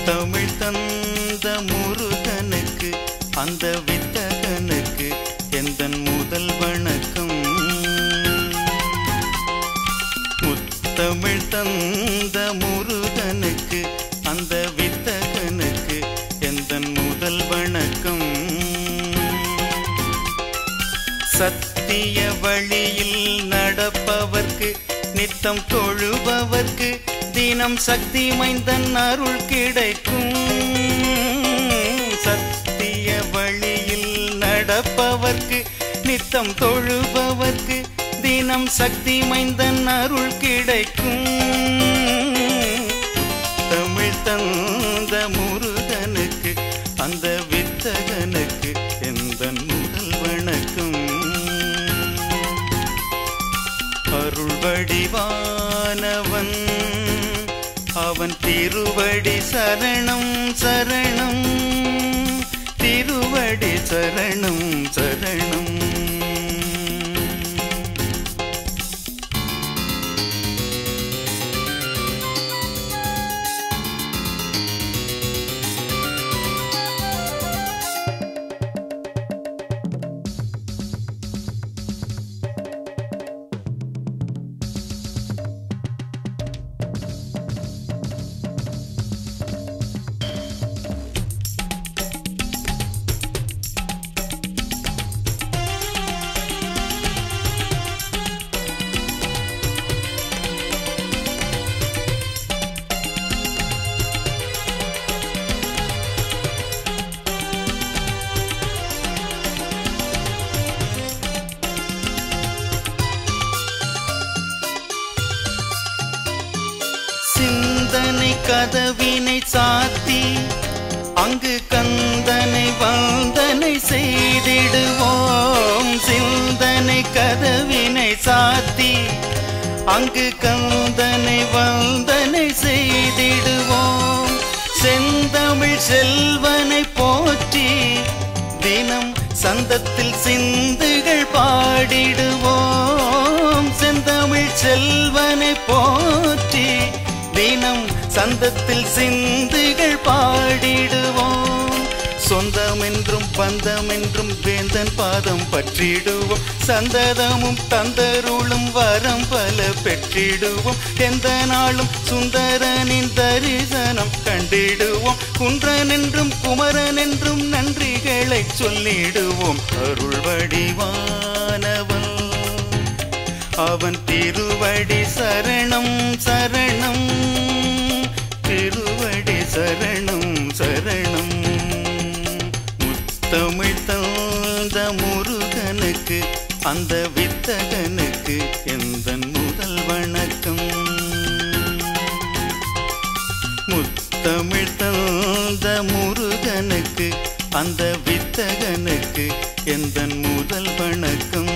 தமிழ் தந்த முருகனுக்கு அந்த வித்தகனுக்கு எந்தன் முதல் வணக்கம் முத்தமிழ் தந்த முருகனுக்கு அந்த வித்தகனுக்கு எந்தன் முதல் வணக்கம் சத்திய வழியில் நடப்பவர்க்கு நித்தம் தொழுபவர்க்கு தினம் சக்தி மைந்தன் அருள் கிடைக்கும் சத்திய வழியில் நடப்பவர்க்கு நித்தம் தொழுபவர்க்கு தினம் சக்தி மைந்தன் அருள் கிடைக்கும் தமிழ் தந்த முருகனுக்கு அந்த வித்தகனுக்கு எந்த முதல் வணக்கம் அருள் வடிவானவன் அவன் திருவடி சரணம் சரணம் திருவடி சரணம் சரணம் சிந்தனை கதவினை சாத்தி அங்கு கந்தனை வந்தனை செய்திடுவோம் சிந்தனை கதவினை சாத்தி அங்கு கந்தனை வந்தனை செய்திடுவோம் செந்தமிழ் செல்வனை போற்றி தினம் சந்தத்தில் சிந்துகள் பாடிடுவோம் செந்தமிழ் செல்வனை போற்றி தினம் சந்தத்தில் சிந்துகள் பாடிடுவோம் சொந்தமென்றும் பந்தமென்றும் வேந்தன் பாதம் பற்றிடுவோம் சந்ததமும் தந்தருளும் வரம் பல பெற்றிடுவோம் எந்த நாளும் சுந்தரனின் தரிசனம் கண்டிடுவோம் குன்றன் என்றும் குமரன் என்றும் நன்றிகளை சொல்லிடுவோம் அருள் வடிவானவன் அவன் திருவடி சரணம் சரணம் திருவடி சரணம் சரணம் முத்தமிழ் தந்த முருகனுக்கு அந்த வித்தகனுக்கு எந்த முதல் வணக்கம் முத்தமிழ் தந்த முருகனுக்கு அந்த வித்தகனுக்கு எந்த முதல் வணக்கம்